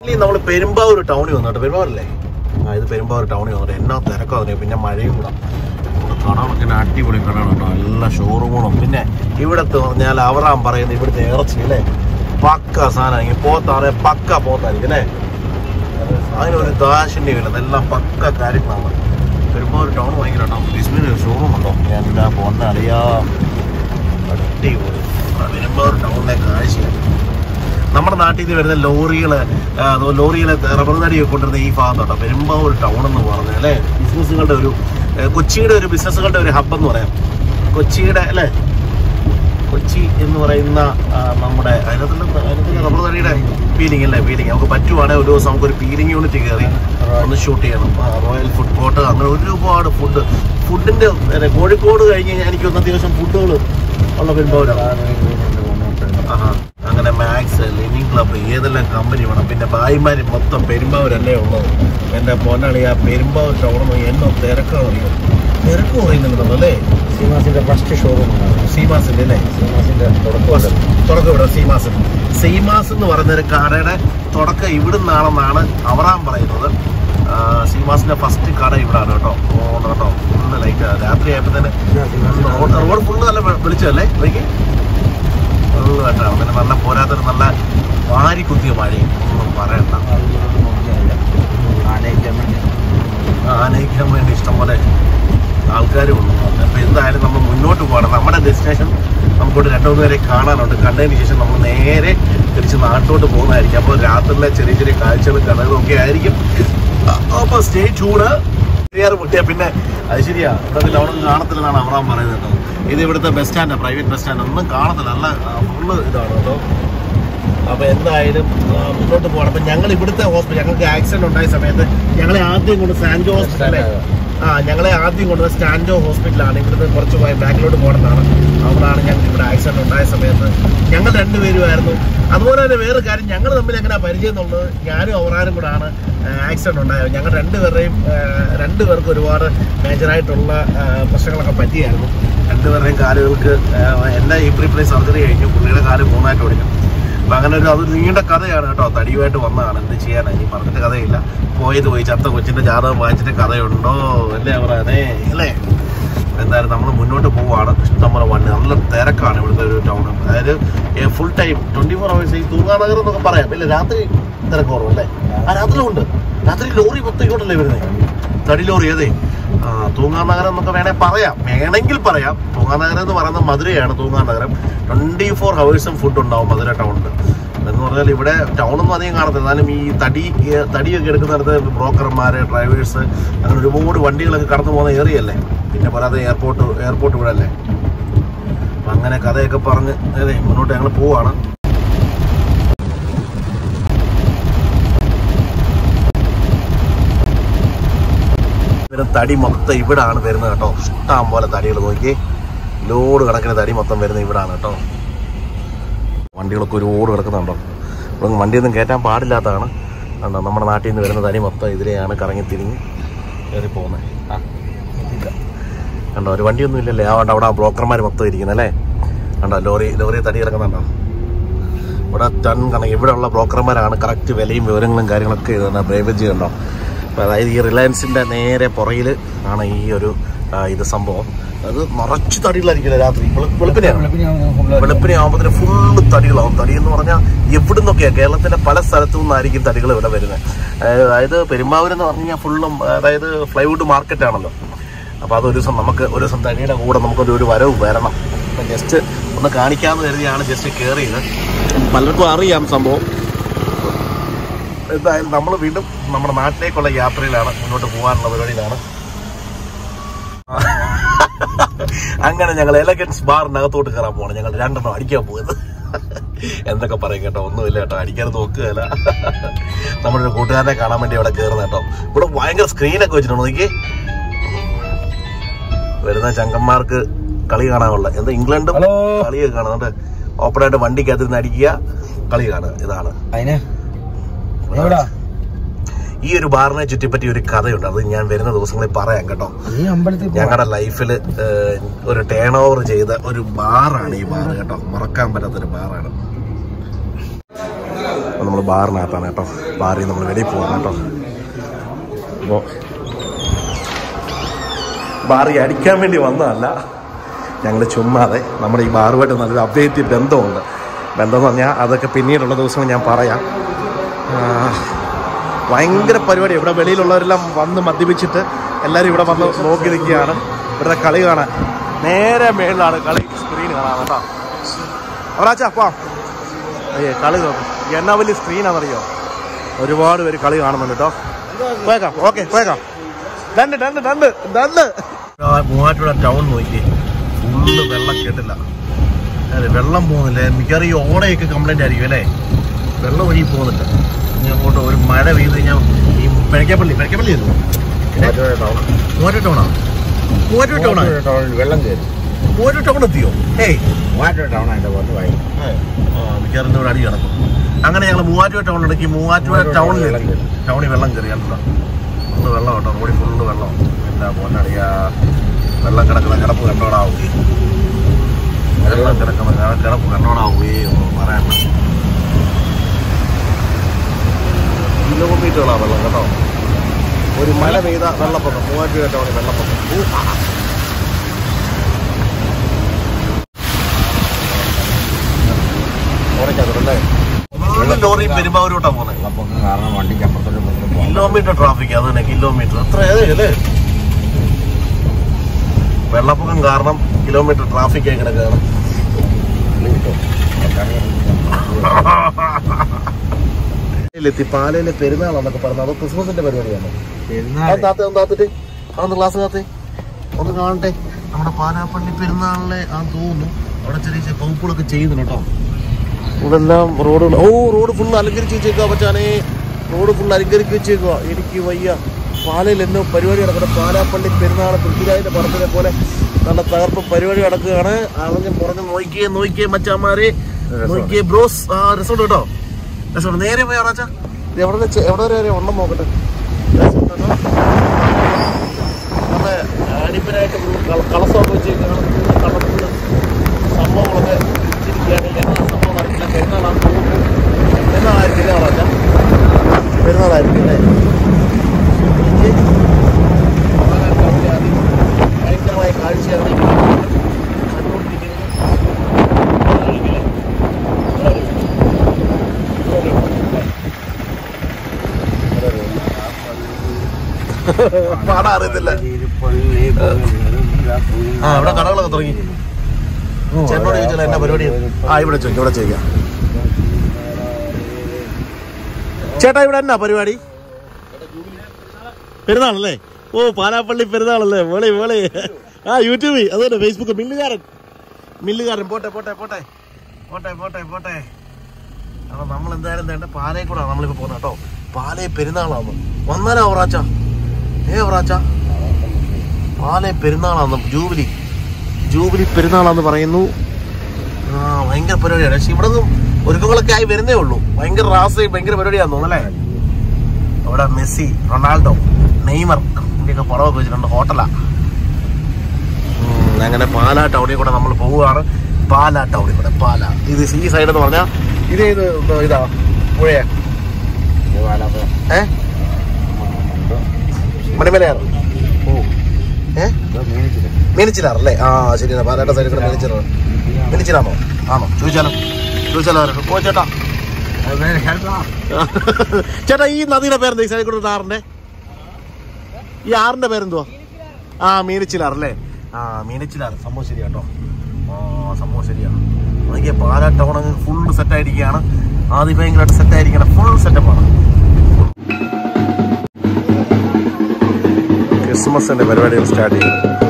ഇനി നമ്മൾ പെരുമ്പാവൂർ ടൗണിൽ വന്നു കേട്ടോ പെരുമ്പാവൂരല്ലേ ആ ഇത് പെരുമ്പാവൂർ ടൗണിൽ വന്നിട്ട് എന്നാ തിരക്കാ അതിന് പിന്നെ മഴയും കൂടെ ഇവിടെ കടകളൊക്കെ അടിപൊളി കടകളുണ്ടോ എല്ലാ ഷോറൂമുകളും പിന്നെ ഇവിടത്തെ പറഞ്ഞാൽ അവറാൻ പറയുന്ന ഇവിടുത്തെ ഇറച്ചി അല്ലേ പക്ക സാധനം പോത്താണ് പക്ക പോത്തായിരിക്കും അല്ലേ അതിനൊരു ദാശിന്യമില്ല ഇതെല്ലാം പക്ക കാര്യങ്ങളാണ് പെരുമ്പാവൂർ ടൗൺ ഭയങ്കര കേട്ടോ ബിസ്മിന് ഒരു ഷോറൂം ഉണ്ടോ ഞാൻ എന്താ പോന്ന അറിയാ അടിപൊളി പെരുമ്പാവൂർ ടൗണിലെ കാഴ്ചയാണ് നമ്മുടെ നാട്ടിൽ നിന്ന് വരുന്ന ലോറികള് ആ, അതോ ലോറികളെ റബ്ബർ തടിയൊക്കെ കൊണ്ടുവരുന്ന ഈ ഭാഗം കേട്ടോ പെരുമ്പാവൂർ ടൗൺ എന്ന് പറഞ്ഞാൽ അല്ലേ ബിസിനസ്സുകളുടെ ഒരു ഏ, കൊച്ചിയുടെ ഒരു ബിസിനസ്സുകളുടെ ഒരു ഹബ് എന്ന് പറയാം കൊച്ചിയുടെ അല്ലേ കൊച്ചി എന്ന് പറയുന്ന ആ, നമ്മുടെ അതിനകത്തുള്ള അതിനകത്തുള്ള റബ്ബർ തടിയുടെ ഫീലിംഗ് അല്ലേ ഫീലിംഗ് നമുക്ക് പറ്റുവാണെങ്കിൽ ഒരു ദിവസം നമുക്കൊരു ഫീലിംഗ് യൂണിറ്റ് കയറി ഒന്ന് ഷൂട്ട് ചെയ്യണം ആ, റോയൽ ഫുഡ് കോർട്ട് അങ്ങനെ ഒരുപാട് ഫുഡ് ഫുഡിന്റെ ഏ, കോഴിക്കോട് കഴിഞ്ഞ് കഴിഞ്ഞാൽ എനിക്ക് ഒന്ന് അത്യാവശ്യം ഫുഡുകൾ ഉള്ള പെരുമ്പാവൂരാണ് ആഹാ. അങ്ങനെ മാക്സ് ലിവിംഗ് ക്ലബ്ബ് ഏതെല്ലാം കമ്പനി വേണം പിന്നെ ഭായിമാര് മൊത്തം പെരുമ്പാവൂരല്ലേ ഉള്ളത് എന്റെ പൊന്നാളി ആ പെരുമ്പാവൂർ ടൗൺ എന്നോ തിരക്കാ അറിയോ തിരക്ക് പറയുന്നുണ്ടല്ലോ സീമാസിന്റെ ഫസ്റ്റ് ഷോറൂമാണ് സീമാസിന്റെ അല്ലേ സീമാസിന്റെ തുടക്കം തുടക്കം ഇവിടെ സീമാസ് സീമാസ് എന്ന് പറയുന്ന ഒരു കടയുടെ തുടക്കം ഇവിടുന്നാണെന്നാണ് അവറാൻ പറയുന്നത് ആ, സീമാസിന്റെ ഫസ്റ്റ് കട ഇവിടാണ് കേട്ടോ ഓ, കേട്ടോ ഫുള്ള് ലൈറ്റ് രാത്രി ആയപ്പോ തന്നെ റോഡ് റോഡ് ഫുള്ള് നല്ല വെ- വെളിച്ചമല്ലേ ഇവിടേക്ക് ഫുള്ള് കേട്ടോ പിന്നെ നല്ല പോരാത്തൊരു നല്ല വാരി കുത്തിയ മഴയും ഒന്നും പറയണ്ട ആനയിക്കാൻ വേണ്ടി ഇഷ്ടംപോലെ ആൾക്കാരും ഉണ്ട് അപ്പോൾ എന്തായാലും നമ്മൾ മുന്നോട്ട് പോകണം നമ്മുടെ ഡെസ്റ്റിനേഷൻ നമുക്കോട്ട് രണ്ടു മൂന്ന് പേരെ കാണാനുണ്ട് കണ്ടതിന് ശേഷം നമ്മൾ നേരെ തിരിച്ച് നാട്ടിലോട്ട് പോകുന്നതായിരിക്കും അപ്പോൾ രാത്രിയിലെ ചെറിയ ചെറിയ കാഴ്ചകളും കഥകളും ഒക്കെ ആയിരിക്കും അപ്പോൾ സ്റ്റേ ചൂട് ക്ലിയർ മുട്ടിയ പിന്നെ അത് ശരിയാ ഇവിടെ പിന്നെ അവിടെ കാണത്തില്ലെന്നാണ് അവറാൻ പറയുന്നത് കേട്ടോ ഇത് ഇവിടുത്തെ ബസ് സ്റ്റാൻഡാണ് പ്രൈവറ്റ് ബസ് സ്റ്റാൻഡ് ഒന്നും കാണത്തില്ല നല്ല ഫുള്ള് ഇതാണ് കേട്ടോ അപ്പൊ എന്തായാലും ആ, മുന്നോട്ട് പോകണം അപ്പൊ ഞങ്ങൾ ഇവിടുത്തെ ഹോസ്പിറ്റൽ ഞങ്ങൾക്ക് ആക്സിഡന്റ് ഉണ്ടായ സമയത്ത് ഞങ്ങളെ ആദ്യം കൊണ്ട് സാൻജോ ഹോസ്പിറ്റലിലെ ആ ഞങ്ങളെ ആദ്യം കൊണ്ട് സ്റ്റാൻജോ ഹോസ്പിറ്റലാണ് ഇവിടുന്ന് കുറച്ച് പോയി ബാക്കിലോട്ട് പോകണമെന്നാണ് അവിടാണ് ഞങ്ങൾക്ക് ഇവിടെ ആക്സിഡന്റ് ഉണ്ടായ സമയത്ത് ഞങ്ങൾ രണ്ടുപേരുമായിരുന്നു അതുപോലെ തന്നെ വേറെ കാര്യം ഞങ്ങൾ തമ്മിൽ എങ്ങനെ പരിചയം എന്നുള്ളത് ഞാനും അവറാനും കൂടാണ് ആക്സിഡന്റ് ഉണ്ടായത് ഞങ്ങൾ രണ്ടുപേരുടെയും ആ, രണ്ടുപേർക്കും ഒരുപാട് മേജറായിട്ടുള്ള ആ, പ്രശ്നങ്ങളൊക്കെ പറ്റിയായിരുന്നു രണ്ടുപേരുടെയും കാലുകൾക്ക് ആ, എൻ്റെ ഈ പ്രീ സർജറി കഴിഞ്ഞു പുള്ളിയുടെ കാല് മൂന്നായിട്ട് ഓടിക്കും അപ്പൊ അങ്ങനെ ഒരു അത് നീണ്ട കഥയാണ് കേട്ടോ തടിയുമായിട്ട് വന്നതാണ് എന്ത് ചെയ്യാനാ ഇനി പറഞ്ഞിട്ട് കഥയില്ല പോയത് പോയി ചത്ത കൊച്ചിന്റെ ജാതകം വായിച്ചിട്ട് കഥയുണ്ടോ അല്ലേ പറയാനേ അല്ലേ എന്തായാലും നമ്മൾ മുന്നോട്ട് പോവാണ് ഇഷ്ടംപോലെ വണ്ടി നല്ല തിരക്കാണ് ഇവിടുത്തെ ഒരു ടൗൺ അതായത് full time twenty four hours ഈ തൂങ്ങാനഗർ എന്നൊക്കെ പറയാം ഇല്ല രാത്രി തിരക്ക് കുറവല്ലേ ആ രാത്രി ഉണ്ട് രാത്രി ലോറി മൊത്തം ഇങ്ങോട്ടല്ലേ വരുന്നത് തടി ലോറി അതെ ആ തൂങ്ങാനഗരം എന്നൊക്കെ വേണേ പറയാം വേണമെങ്കിൽ പറയാം തൂങ്ങാനഗരം എന്ന് പറയുന്നത് മധുരയാണ് തൂങ്ങാനഗരം ട്വന്റി ഫോർ ഹവേഴ്സും ഫുഡ് ഉണ്ടാവും മധുര ടൗണിൽ എന്ന് പറഞ്ഞാൽ ഇവിടെ ടൗണൊന്നും അധികം കാണത്തില്ല എന്നാലും ഈ തടി ഈ തടിയൊക്കെ എടുക്കുന്നിടത്ത് ബ്രോക്കർമാര് ഡ്രൈവേഴ്സ് അങ്ങനെ ഒരുപാട് വണ്ടികളൊക്കെ കടന്നു പോകുന്ന ഏറിയ അല്ലേ പിന്നെ പോരാതെ എയർപോർട്ട് എയർപോർട്ട് ഇവിടെ അല്ലേ അപ്പം അങ്ങനെ കഥയൊക്കെ പറഞ്ഞ് അതെ മുന്നോട്ട് ഞങ്ങൾ പോവാണ് ഇതിന് തടി മൊത്തം ഇവിടാണ് വരുന്നത് കേട്ടോ ഇഷ്ടം പോലെ തടികൾ നോക്കി ലോഡ് കണക്കിന് തടി മൊത്തം വരുന്നത് ഇവിടാണ് കേട്ടോ വണ്ടികളൊക്കെ ഒരുപാട് കിടക്കുന്നുണ്ടോ ഇവിടെ വണ്ടിയൊന്നും കയറ്റാൻ പാടില്ലാത്തതാണ് കണ്ടോ നമ്മുടെ നാട്ടിൽ നിന്ന് വരുന്ന തടി മൊത്തം ഇതിലെയാണ് കറങ്ങി തിരിഞ്ഞ് കയറി പോകുന്നത് ആ ഇല്ല. കണ്ടോ ഒരു വണ്ടിയൊന്നും ഇല്ലല്ലേ ആ കണ്ടോ അവിടെ ബ്രോക്കർമാർ മൊത്തം ഇരിക്കുന്നത് അല്ലേ കണ്ടോ ലോറി ലോറി തടി കിടക്കുന്നുണ്ടോ ഇവിടെ ടൺ കണക്ക് ഇവിടെയുള്ള ബ്രോക്കർമാരാണ് കറക്റ്റ് വിലയും വിവരങ്ങളും കാര്യങ്ങളൊക്കെ എഴുതുന്നത് ബ്രേവേജ് കണ്ടോ അപ്പോൾ അതായത് ഈ റിലയൻസിൻ്റെ നേരെ പുറകിൽ ആണ് ഈ ഒരു ആ, ഇത് സംഭവം അത് നിറച്ച് തടികളായിരിക്കില്ല രാത്രി വെളു- വെളുപ്പിനെയാണ് വെളുപ്പിനെ ആകുമ്പോൾ ഫുള്ള് തടികളാവും തടി എന്ന് പറഞ്ഞാൽ എവിടെ നിന്നൊക്കെയാ കേരളത്തിന്റെ പല സ്ഥലത്തു നിന്നായിരിക്കും തടികൾ ഇവിടെ വരുന്നത് അതായത് പെരുമ്പാവൂർ എന്ന് പറഞ്ഞു കഴിഞ്ഞാൽ ഫുള്ളും അതായത് ഫ്ലൈവുഡ് മാർക്കറ്റ് ആണല്ലോ അപ്പൊ അതൊരു ദിവസം നമുക്ക് ഒരു ദിവസം തടിയുടെ കൂടെ നമുക്കൊരു ഒരു വരവ് വരണം അപ്പൊ ജസ്റ്റ് ഒന്ന് കാണിക്കാമെന്ന് കരുതിയാണ് ജസ്റ്റ് കയറിയത് പലർക്കും അറിയാം സംഭവം എന്തായാലും നമ്മൾ വീണ്ടും നമ്മുടെ നാട്ടിലേക്കുള്ള യാത്രയിലാണ് മുന്നോട്ട് പോകാനുള്ള പരിപാടിയിലാണ് അങ്ങനെ ഞങ്ങൾ എലഗൻസ് ബാറിനകത്തോട്ട് കയറാൻ പോകണം ഞങ്ങൾ രണ്ടെണ്ണം അടിക്കാൻ പോകുന്നത് എന്തൊക്കെ പറയും കേട്ടോ ഒന്നുമില്ല കേട്ടോ അടിക്കാൻ നോക്കുകയല്ല നമ്മുടെ ഒരു കൂട്ടുകാരനെ കാണാൻ വേണ്ടി അവിടെ കയറുന്ന കേട്ടോ ഇവിടെ ഭയങ്കര സ്ക്രീനൊക്കെ വെച്ചിട്ടുണ്ട് നോക്കി വരുന്ന ചങ്കന്മാർക്ക് കളി കാണാനുള്ള എന്താ ഇംഗ്ലണ്ടും ഹലോ. കളിയൊക്കെ കാണുന്നുണ്ട് ഓപ്പണായിട്ട് വണ്ടിക്കകത്തിരുന്ന് അടിക്കുക കളി കാണുക ഇതാണ് അതിന് എവിടാ ഈ ഒരു ബാറിനെ ചുറ്റിപ്പറ്റി ഒരു കഥയുണ്ട് അത് ഞാൻ വരുന്ന ദിവസങ്ങളിൽ പറയാം കേട്ടോ ഈ അമ്പലത്തിൽ പോ. ഞങ്ങളുടെ ലൈഫിൽ ഒരു ടേൺ ഓവർ ചെയ്ത ഒരു ബാറാണ് ഈ ബാർ കേട്ടോ മറക്കാൻ പറ്റാത്തൊരു ബാറാണ് നമ്മൾ ബാറിനകത്താണ് കേട്ടോ ബാറിൽ നമ്മൾ വെളിയിൽ പോകാം കേട്ടോ അപ്പോൾ ബാറി അടിക്കാൻ വേണ്ടി വന്നതല്ല ഞങ്ങൾ ചുമ്മാതെ നമ്മുടെ ഈ ബാറുമായിട്ട് നല്ലൊരു അഭേദ്യ ബന്ധമുണ്ട് ബന്ധം എന്ന് പറഞ്ഞാൽ അതൊക്കെ പിന്നീടുള്ള ദിവസങ്ങൾ ഞാൻ പറയാം ആ, ഭയങ്കര പരിപാടി ഇവിടെ വെളിയിലുള്ളവരെല്ലാം വന്ന് മദ്യപിച്ചിട്ട് എല്ലാവരും ഇവിടെ വന്ന് നോക്കി നിൽക്കുകയാണ് ഇവിടുത്തെ കളി കാണാൻ നേരെ മേളിലാണ് കളി സ്ക്രീൻ കാണാൻ കേട്ടോ അവരാച്ചാ പോ അയ്യേ കളി നോക്കും എന്നാ വലിയ സ്ക്രീനാണെന്നറിയോ ഒരുപാട് പേര് കളി കാണുന്നുണ്ട് കേട്ടോ പോയേക്കാം ഓക്കെ പോയേക്കാം രണ്ട് രണ്ട് രണ്ട് രണ്ട് മൂവാറ്റുപുഴ ടൗൺ നോക്കി ഫുള്ള് വെള്ളം കേട്ടില്ല അതെ വെള്ളം പോകുന്നില്ല മിക്കവാറും ഈ ഓടയൊക്കെ കംപ്ലൈന്റ് ആയിരിക്കും അല്ലേ വെള്ളം ഒഴുകി പോകുന്നില്ല ഇനി അങ്ങോട്ട് ഒരു മഴ പെയ്ത് കഴിഞ്ഞാൽ ഈ പിഴക്കപ്പള്ളി പിഴക്കപ്പള്ളി ആയിരുന്നു മൂവാറ്റു ടൗണാ മൂവാറ്റു ടൗണാ വെള്ളം കയറി മൂവാറ്റു ടൗൺ എത്തിയോ ഏയ് മൂവാറ്റുപുഴ ടൗൺ അതിന്റെ പുറത്ത് പോയി ആ, മിക്കവാറും ഇവിടെ അടി കിടക്കും അങ്ങനെ ഞങ്ങൾ മൂവാറ്റുപുഴ ടൗണിലേക്ക് മൂവാറ്റുപുഴ മൂവാറ്റുപുഴ ടൗണിൽ വെള്ളം കയറി. ടൗണിൽ വെള്ളം കയറി കണ്ടോ ഫുള്ള് വെള്ളം കേട്ടോ റോഡിൽ ഫുള്ള് വെള്ളം എന്താ പോന്നടിയാ വെള്ളം കിടക്കുന്ന കിടപ്പ് കണ്ടോടാവുകയും വെള്ളം കിടക്കുന്ന കിട- കിടപ്പ് കണ്ടോടാവുകയും ഒന്നും പറയണ്ട കിലോമീറ്ററുകളാ വെള്ളം കേട്ടോ ഒരു മഴ പെയ്ത വെള്ളപ്പൊക്കം മൂവാറ്റുപുഴ ടൗണിൽ വെള്ളപ്പൊക്കം ഊ, ആ. ഓടയ്ക്കകത്തല്ലേ ഫുള്ള് ലോറി പെരുമ്പാവൂരോട്ടാ പോകുന്നത് വെള്ളപ്പൊക്കം കാരണം വണ്ടിക്ക് അപ്പുറത്തോട്ട് ഇപ്പുറത്തോട്ട് പോകാൻ കിലോമീറ്റർ ട്രാഫിക് അത് തന്നെ കിലോമീറ്റർ അത്ര അല്ലേ വെള്ളപ്പൊക്കം കാരണം കിലോമീറ്റർ ട്രാഫിക് ആയി കിടക്കുകയാണ് എത്തി പാലയിലെ പെരുന്നാളെന്നൊക്കെ പറഞ്ഞത് അത് ക്രിസ്മസിന്റെ പരിപാടിയാണ് പെരുന്നാൾ അത് താത്ത ഒന്ന് താത്തിട്ട് അതൊന്ന് ക്ലാസ് താത്തേ ഒന്ന് കാണട്ടെ നമ്മുടെ പാലാപ്പള്ളി പെരുന്നാളിലെ ആ തോന്നുന്നു അവിടെ ചെറിയ ചെറിയ പൗപ്പുകളൊക്കെ ചെയ്യുന്നു കേട്ടോ ഇവിടെ എല്ലാം റോഡുകൾ ഓ റോഡ് ഫുൾ അലങ്കരിച്ച് വെച്ചേക്കുക പച്ചാനെ റോഡ് ഫുൾ അലങ്കരിച്ച് വെച്ചേക്കുക എനിക്ക് വയ്യ പാലയിൽ എന്നോ പരിപാടി നടക്കട്ടെ പാലാപ്പള്ളി പെരുന്നാൾ പൃഥ്വിരാജിന്റെ പടത്തിനെ പോലെ നല്ല തകർപ്പ് പരിപാടി നടക്കുകയാണ് അളഞ്ഞ് പുറഞ്ഞ് നോക്കിയേ നോക്കിയേ മച്ചാമാരെ നോക്കിയേ ബ്രോസ് ആ രസമുണ്ട് കേട്ടോ രസമുണ്ട് നേരെ പോയി ആറാച്ച ഇത് എവിടെ വെച്ച് എവിടെ വരെ വരെ ഉണ്ടെന്ന് നോക്കട്ടെ രസമുണ്ട് കേട്ടോ. നല്ല അടിപ്പനായിട്ട് കളസമൊക്കെ വെച്ചേക്കാണ് കളറിൽ സംഭവങ്ങളൊക്കെ വെച്ചിരിക്കുകയാണ് എന്നാ സംഭവം അറിയില്ല പെരുന്നാളാണ് തോന്നുന്നു പെരുന്നാളായിരിക്കില്ല ആറാച്ച പെരുന്നാളായിരിക്കും അല്ലേ എനിക്ക് വളരെ കവിയാതി ഭയങ്കരമായ കാഴ്ചയാണ് ഈ കണ്ടുകൊണ്ടിരിക്കുന്നത് ആരെങ്കിലും പാടാൻ അറിയത്തില്ല ആ ഇവിടെ കടകളൊക്കെ തുടങ്ങി ചേട്ടനോട് ചോദിച്ചാൽ എന്നാ പരിപാടി ആ ഇവിടെ ചോദിക്കാം ഇവിടെ ചോദിക്കാം ചേട്ടാ ഇവിടെ എന്നാ പരിപാടി പെരുന്നാളല്ലേ ഓ പാലാപ്പള്ളി പെരുന്നാളല്ലേ വേളി വേളി ആ യൂട്യൂബിൽ അതുതന്നെ ഫേസ്ബുക്ക് മില്ലുകാരൻ മില്ലുകാരൻ പോട്ടെ പോട്ടെ പോട്ടെ പോട്ടെ പോട്ടെ പോട്ടെ അപ്പൊ നമ്മൾ എന്തായാലും വേണ്ട പാലയിൽ കൂടെ നമ്മളിപ്പോ പോകുന്നത് കേട്ടോ പാലയെ പെരുന്നാളാന്ന് വന്നാലാ അവറാച്ച ഏ അവറാച്ച പാലയെ പെരുന്നാളാന്ന് ജൂബിലി ജൂബിലി പെരുന്നാളാന്ന് പറയുന്നു ആ ഭയങ്കര പരിപാടിയാണ് പക്ഷെ ഇവിടെ നിന്നും ഒരുക്കങ്ങളൊക്കെ ആയി വരുന്നേ ഉള്ളൂ ഭയങ്കര റാസയും ഭയങ്കര പരിപാടിയാന്ന് തോന്നുന്നല്ലേ അവിടെ മെസ്സി റൊണാൾഡോ നെയ്മർ ഇതിന്റെയൊക്കെ പടമൊക്കെ വെച്ചിട്ടുണ്ട് ഹോട്ടലാ ഉം, അങ്ങനെ പാലാ ടൗണിൽ കൂടെ നമ്മൾ പോവുകയാണ് പാലാ ടൗണിൽ കൂടെ പാലാ ഇത് ഈ സൈഡ് എന്ന് പറഞ്ഞാൽ ഇത് ഇത് ഇതോ ഇതാ പുഴയാ ഏ മണിമലയാറ് ഓ ഏ മീനിച്ചിലാറല്ലേ ആ ശരിയാണ് പാലാട്ട സൈഡിൽ കൂടെ മീനിച്ചിലാണ് മീനിച്ചിലാണോ ആണോ ചോദിച്ചാലോ ചോദിച്ചാലോ ആരാണ്? ഓ ചേട്ടാ ചേട്ടാ ഈ നദിയുടെ പേരെന്താ ഈ സൈഡിൽ കൂടെ ആറിന്റെ ഈ ആറിന്റെ പേരെന്തുവാ ആ മീനച്ചിലാർ അല്ലേ ആ മീനച്ചിലാർ സംഭവം ശരിയാ കേട്ടോ ആ സംഭവം ശരിയാ അതൊക്കെ പാലാ ടൗൺ അങ്ങ് ഫുൾ സെറ്റ് ആയിരിക്കുകയാണ് ആദ്യം ഭയങ്കരമായിട്ട് സെറ്റ് ആയിരിക്കണം ഫുൾ സെറ്റപ്പാണ് ക്രിസ്മസിന്റെ പരിപാടികൾ സ്റ്റാർട്ട് ചെയ്യും